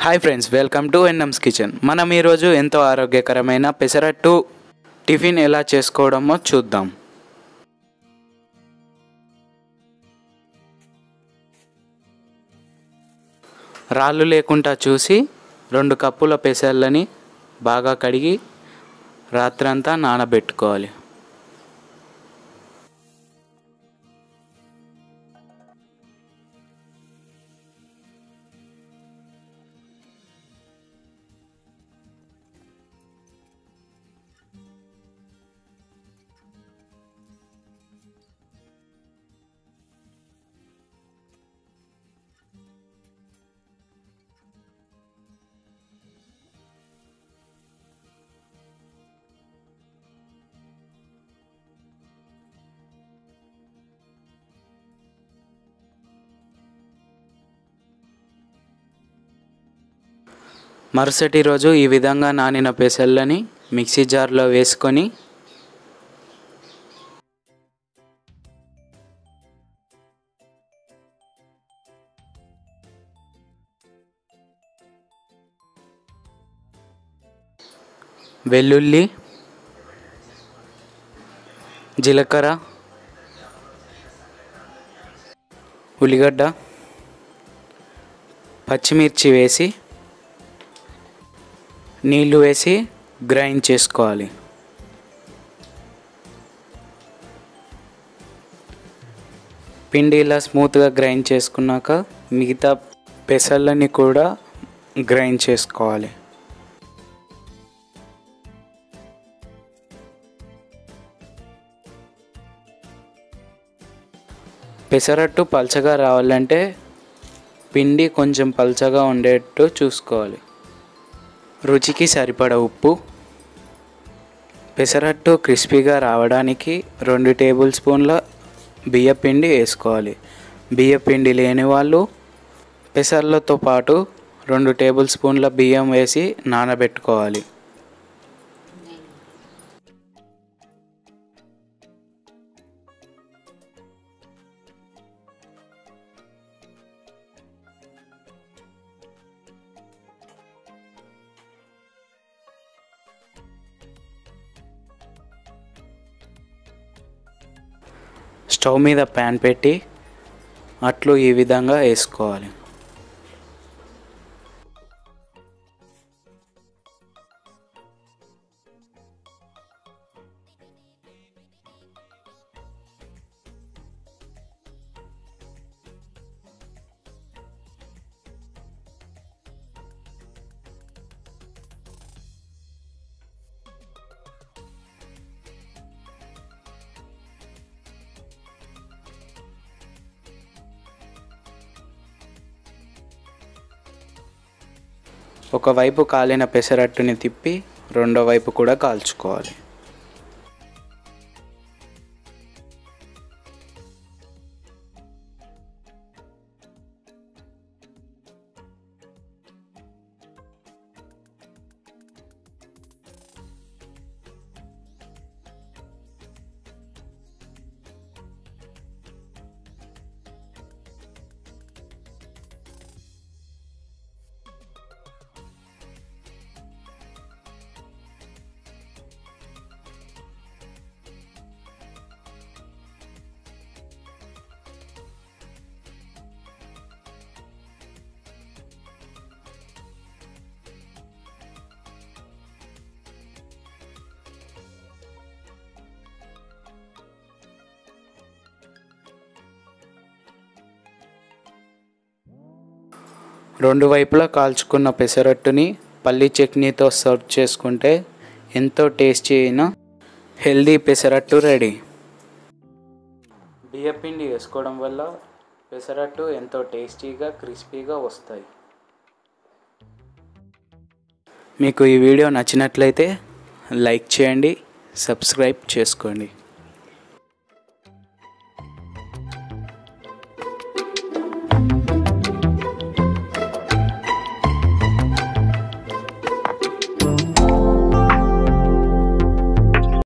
hi friends welcome to NMS kitchen మనం ఈరోజు ఎంతో ఆరోగ్యకరమైన పెసరట్టు టిఫిన్ ఎలా చేసుకోవడమో చూద్దాం రాళ్ళు లేకుండా చూసి రెండు కప్పుల పెసర్లని బాగా కడిగి రాత్రంతా నానబెట్టుకోవాలి మరుసటి రోజు ఈ విధంగా నానిన పెసర్లని మిక్సీ జార్లో వేసుకొని వెల్లుల్లి జీలకర్ర ఉల్లిగడ్డ పచ్చిమిర్చి వేసి నీళ్లు వేసి గ్రైండ్ చేసుకోవాలి పిండి ఇలా స్మూత్గా గ్రైండ్ చేసుకున్నాక మిగతా పెసర్లని కూడా గ్రైండ్ చేసుకోవాలి పెసరట్టు పల్చగా రావాలంటే పిండి కొంచెం పల్చగా ఉండేట్టు చూసుకోవాలి రుచికి సరిపడ ఉప్పు పెసరట్టు క్రిస్పీగా రావడానికి రెండు టేబుల్ స్పూన్ల బియ్యపిండి వేసుకోవాలి బియ్యపిండి లేని వాళ్ళు పెసర్లతో పాటు రెండు టేబుల్ స్పూన్ల బియ్యం వేసి నానబెట్టుకోవాలి స్టవ్ మీద ప్యాన్ పెట్టి అట్లు ఈ విధంగా వేసుకోవాలి ఒకవైపు కాలిన పెసరట్టుని తిప్పి రెండో వైపు కూడా కాల్చుకోవాలి రెండు వైపులా కాల్చుకున్న పెసరట్టుని పల్లి చట్నీతో సర్వ్ చేసుకుంటే ఎంతో టేస్టీ అయిన హెల్దీ పెసరట్టు రెడీ బియ్యపిండి వేసుకోవడం వల్ల పెసరట్టు ఎంతో టేస్టీగా క్రిస్పీగా వస్తాయి మీకు ఈ వీడియో నచ్చినట్లయితే లైక్ చేయండి సబ్స్క్రైబ్ చేసుకోండి